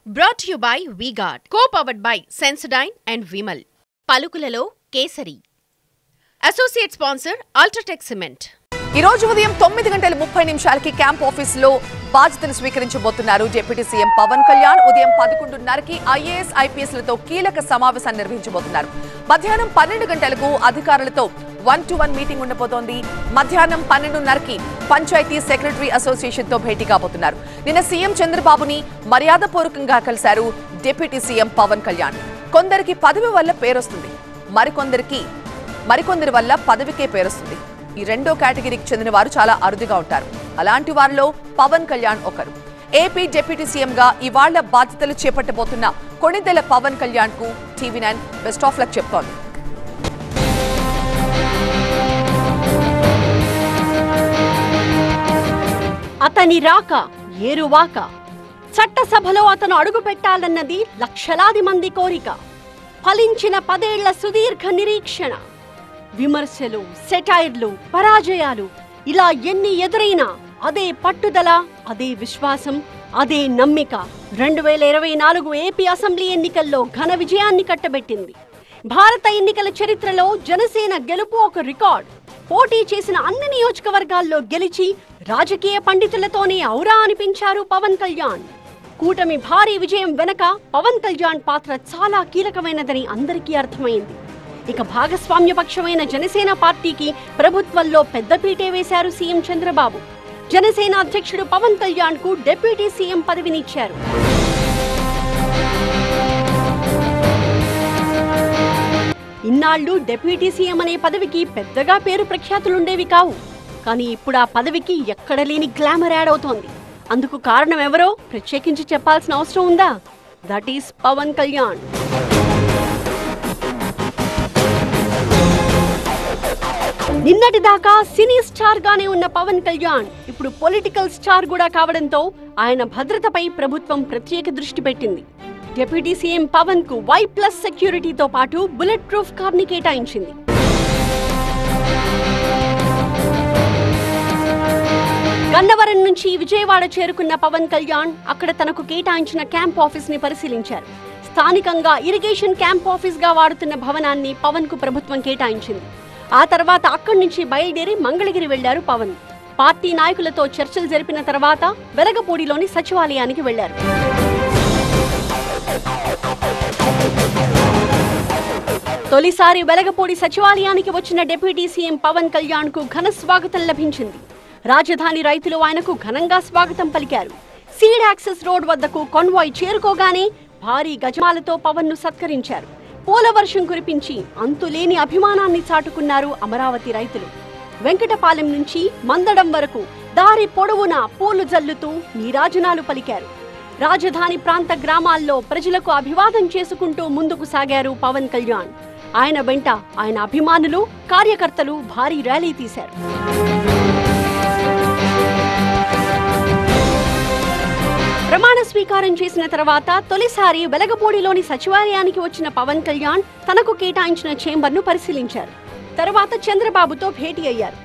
brought you by V Guard co powered by Sensodyne and Vimal పలుకులలో Kesari associate sponsor UltraTech cement ఈ రోజు ఉదయం తొమ్మిది గంటల ముప్పై నిమిషాలకి క్యాంప్ ఆఫీస్ లో బాధ్యతలు స్వీకరించబోతున్నారు డిప్యూటీ సీఎం పవన్ కళ్యాణ్ ఉదయం పదకొండున్నరకి ఐఏఎస్ ఐపీఎస్ లతో కీలక సమావేశాన్ని నిర్వహించబోతున్నారు మధ్యాహ్నం పన్నెండు గంటలకు అధికారులతో వన్ టు వన్ మీటింగ్ ఉండబోతోంది మధ్యాహ్నం పన్నెండున్నరకి పంచాయతీ సెక్రటరీ అసోసియేషన్ తో భేటీ కాబోతున్నారు నిన్న సీఎం చంద్రబాబుని మర్యాదపూర్వకంగా కలిశారు డిప్యూటీ సీఎం పవన్ కళ్యాణ్ కొందరికి పదవి వల్ల పేరొస్తుంది మరికొందరికి మరికొందరి వల్ల పదవికే పేరొస్తుంది ఈ రెండో కేటగిరీకి చెందిన వారు చాలా అరుదుగా ఉంటారు అలాంటి వారిలో పవన్ కళ్యాణ్ ఒకరు ఏపీ డిప్యూటీ సీఎం గా ఇవాళ్ల బాధ్యతలు చేపట్టబోతున్న కొణిదెల పవన్ కళ్యాణ్ కు TV nine best of luck చెప్తోంది అతని రాక ఏరువాక చట్టసభలో అతను అడుగు పెట్టాలన్నది లక్షలాది మంది కోరిక ఫలించిన పదేళ్ల సుదీర్ఘ నిరీక్షణ విమర్శలు సెటైర్లు పరాజయాలు ఇలా ఎన్ని ఎదురైనా అదే పట్టుదల అదే విశ్వాసం అదే నమ్మిక రెండు వేల ఇరవై నాలుగు ఏపీ అసెంబ్లీ ఎన్నికల్లో ఘన విజయాన్ని కట్టబెట్టింది భారత ఎన్నికల చరిత్రలో జనసేన గెలుపు ఒక రికార్డ్ పోటీ చేసిన అన్ని నియోజకవర్గాల్లో గెలిచి రాజకీయ పండితులతోనే ఔరా అనిపించారు పవన్ కళ్యాణ్ కూటమి భారీ విజయం వెనక పవన్ కళ్యాణ్ పాత్ర చాలా కీలకమైనదని అందరికీ అర్థమైంది ఇక భాగస్వామ్యపక్షమైన జనసేన పార్టీకి ప్రభుత్వంలో పెద్దపీటే వేశారు సీఎం చంద్రబాబు జనసేన అధ్యక్షుడు పవన్ కళ్యాణ్ కు డిప్యూటీ సీఎం పదవినిచ్చారు ఇన్నాళ్లు డిప్యూటీ సీఎం అనే పదవికి పెద్దగా పేరు ప్రఖ్యాతులుండేవి కావు కానీ ఇప్పుడు ఆ పదవికి ఎక్కడ లేని గ్లామర్ యాడ్ అవుతోంది అందుకు కారణం ఎవరో ప్రత్యేకించి చెప్పాల్సిన అవసరం ఉందా దట్ ఈస్ పవన్ కళ్యాణ్ నిన్నటి దాకా సినీ స్టార్ గానే ఉన్న పవన్ కళ్యాణ్ ఇప్పుడు పొలిటికల్ స్టార్ కూడా కావడంతో ఆయన భద్రతపై ప్రభుత్వం ప్రత్యేక దృష్టి పెట్టింది డిప్యూటీ సీఎం పవన్ కు వై ప్లస్ సెక్యూరిటీతో పాటు బుల్లెట్ ప్రూఫ్ కార్ ని కేటాయించింది గన్నవరం నుంచి విజయవాడ చేరుకున్న పవన్ కళ్యాణ్ అక్కడ తనకు కేటాయించిన క్యాంప్ ఆఫీస్ ని పరిశీలించారు స్థానికంగా ఇరిగేషన్ క్యాంప్ ఆఫీస్ గా వాడుతున్న భవనాన్ని పవన్ కు ప్రభుత్వం కేటాయించింది ఆ తర్వాత అక్కడి నుంచి బయలుదేరి మంగళగిరి వెళ్లారు పవన్ పార్టీ నాయకులతో చర్చలు జరిపిన తర్వాత వెలగపూడిలోని సచివాలయానికి వెళ్లారు తొలిసారి వెలగపూడి సచివాలయానికి వచ్చిన డిప్యూటీ సీఎం పవన్ కళ్యాణ్ కు ఘన స్వాగతం లభించింది రాజధాని రైతులు ఆయనకు ఘనంగా స్వాగతం పలికారు సీడ్ యాక్సెస్ రోడ్ వద్దకు కొన్వాయ్ చేరుకోగానే భారీ గజమాలతో పవన్ ను సత్కరించారు పూల వర్షం కురిపించి అంతులేని అభిమానాన్ని చాటుకున్నారు అమరావతి రైతులు వెంకటపాలెం నుంచి మందడం వరకు దారి పొడవునా పూలు జల్లుతూ నీరాజనాలు పలికారు రాజధాని ప్రాంత గ్రామాల్లో ప్రజలకు అభివాదం చేసుకుంటూ ముందుకు సాగారు పవన్ కళ్యాణ్ ఆయన వెంట ఆయన అభిమానులు కార్యకర్తలు భారీ ర్యాలీ తీశారు ప్రమాణ స్వీకారం చేసిన తర్వాత తొలిసారి వెలగపూడిలోని సచివాలయానికి వచ్చిన పవన్ కళ్యాణ్ తనకు కేటాయించిన చేంబర్ను పరిశీలించారు తర్వాత చంద్రబాబుతో భేటీ అయ్యారు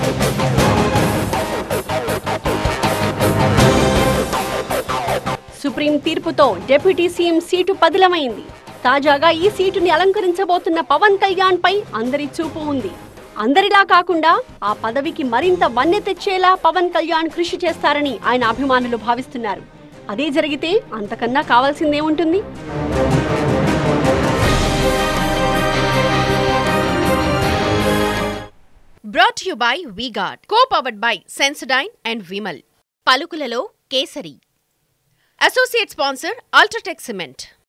సుప్రీం తీర్పుతో డిప్యూటీ సీఎం సీటు పదిలమైంది తాజాగా ఈ సీటుని అలంకరించబోతున్న పవన్ కళ్యాణ్ పై అందరి చూపు ఉంది అందరిలా కాకుండా ఆ పదవికి మరింత వన్నె తెచ్చేలా పవన్ కళ్యాణ్ కృషి చేస్తారని ఆయన అభిమానులు భావిస్తున్నారు అదే జరిగితే అంతకన్నా కావాల్సిందేముంటుంది brought you by V Guard co powered by Sensodyne and Vimal పలుకులలో Kesari associate sponsor UltraTech cement